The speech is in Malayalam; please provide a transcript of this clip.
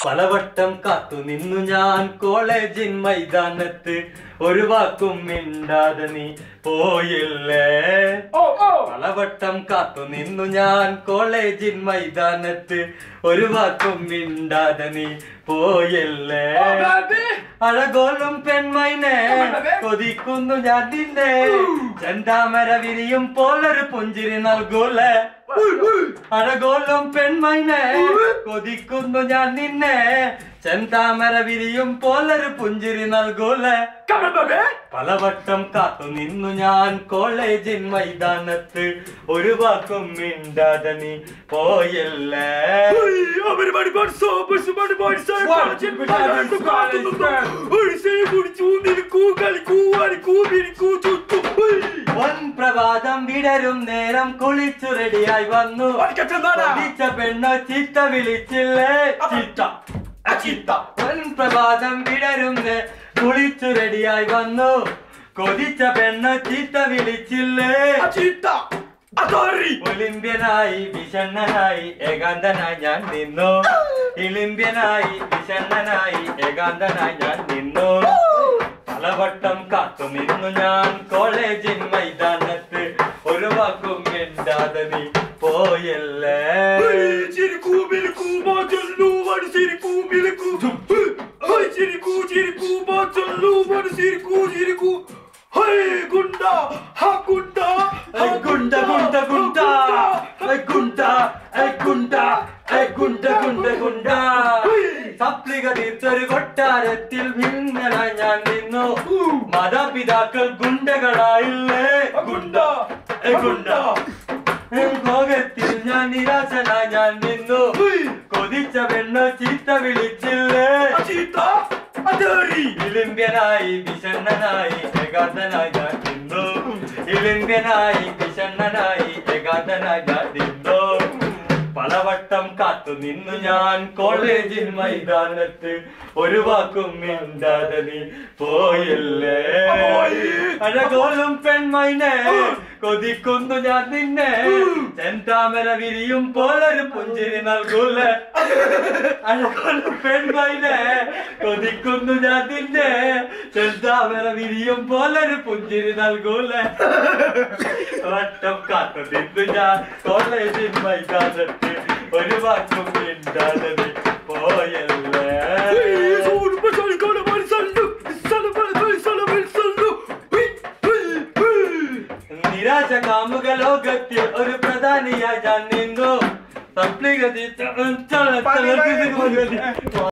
പലവട്ടം കാത്തു നിന്നു ഞാൻ കോളേജിൻ മൈതാനത്ത് ഒരു വാക്കും മിണ്ടാതെ നീ പോയില്ലേ ഓ ഓ പലവട്ടം കാത്തു നിന്നു ഞാൻ കോളേജിൻ മൈതാനത്ത് ഒരു വാക്കും മിണ്ടാതെ നീ പോയില്ലേ ഓ ബേബി അഴകോലും പെൺമൈനെ അമ്മേ. കൊതിക്കുന്നു ഞാൻ നിന്നെ ചെന്താമര വിരിയും പോലൊരു പുഞ്ചിരി നൽകൂലേ അഴകോലും പെൺമൈനെ കൊതിക്കുന്നു ഞാൻ നിന്നെ ചെന്താമര വിരിയും പോലൊരു പുഞ്ചിരി നൽകൂലേ Come on, baby. പലവട്ടം കാത്തു നിന്നു ഞാൻ കോളേജിൻ മൈതാനത്ത് ഒരു വാക്കും മിണ്ടാതെ നീ പോയല്ലേ Hey, everybody but so, but somebody but so, What? ഒഴിച്ചേ കുടിച്ചു നിൽക്കൂ കളിക്കൂ അരിക്കൂ പിരിക്കൂ ചുറ്റും വൻ പ്രഭാതം വിടരും നേരം കുളിച്ചു റെഡിയായി വന്നു കൊതിച്ച പെണ്ണോ ചിത്ത വിളിച്ചില്ലേ ചിത്ത ചിത്ത വൻ പ്രഭാതം വിടരും നേ- കുളിച്ചു റെഡിയായി വന്നു കൊതിച്ച പെണ്ണോ ചിത്ത വിളിച്ചില്ലേ ചിത്ത അതറി ഒളിമ്പ്യനായി വിഷണ്ണനായി ഏകാന്തനായി ഞാൻ നിന്നു ഇളിമ്പ്യനായി വിഷണ്ണനായി ഏകാന്തനായി ഞാൻ നിന്നു പലവട്ടം കാത്തു നിന്നു ഞാൻ കോളേജിൻ മൈതാനത്ത് ഒരു വാക്കും മിണ്ടാതെ നീ പോയല്ലേ ചിരിക്കൂ മിരിക്കൂ മാറ്റല്ലൂ വടി ചിരിക്കൂ മിരിക്കൂ ഹൈ ചിരിക്കൂ ചിരിക്കൂ മാറ്റല്ലൂ വടി ചിരിക്കൂ ചിരിക്കൂ ഹൈ ഗുണ്ട ഹ ഗുണ്ട ഐ ഗുണ്ട ഗുണ്ട ഗുണ്ട ഐ ഗുണ്ട ഐ ഗുണ്ട ഐ ഗുണ്ട ഗുണ്ട ഗുണ്ട സപ്ലിക തീർത്തൊരു കൊട്ടാരത്തിൽ ഭിന്നനായി ഞാൻ നിന്നു മാതാപിതാക്കൾ ഗുണ്ടകളായില്ലേ ഗുണ്ട ഐ ഗുണ്ട ഭോഗത്തിൽ ഞാൻ നിരാശനായി ഞാൻ നിന്നു കൊതിച്ച പെണ്ണോ ചീത്ത വിളിച്ചില്ലേ ചിത്ത അതറി ഇളിമ്പ്യനായി വിഷണ്ണനായി ഏകാന്തനായി ഞാൻ നിന്നു ഇളിമ്പ്യനായി വിഷണ്ണനായി ഏകാന്തനായി ഞാൻ നിന്നു പലവട്ടം കാത്തു നിന്നു ഞാൻ കോളേജിൽ മൈതാനത്ത് ഒരു വാക്കും മിണ്ടാതെ നീ പോയില്ലേ പോയി. അഴകോലും പെൺമൈനെ കൊതിക്കുന്നു ഞാൻ നിന്നെ ചെന്താമര വിരിയും പോലൊരു പുഞ്ചിരി നൽകൂലേ അഴകോലും പെൺമൈനെ കൊതിക്കുന്നു ഞാൻ നിന്നെ ചെന്താമര വിരിയും പോലൊരു പുഞ്ചിരി നൽകൂലേ വട്ടം കാത്തു നിന്നു ഞാൻ കോളേജിൽ മൈതാനത്ത് ഒരു വാക്കും മിണ്ടാതെ നീ പോയല്ലേ നിരാശ കാമുക ലോകത്തിൽ ഒരു പ്രധാനിയായി ഞാൻ നിന്നു സപ്ലിഗതി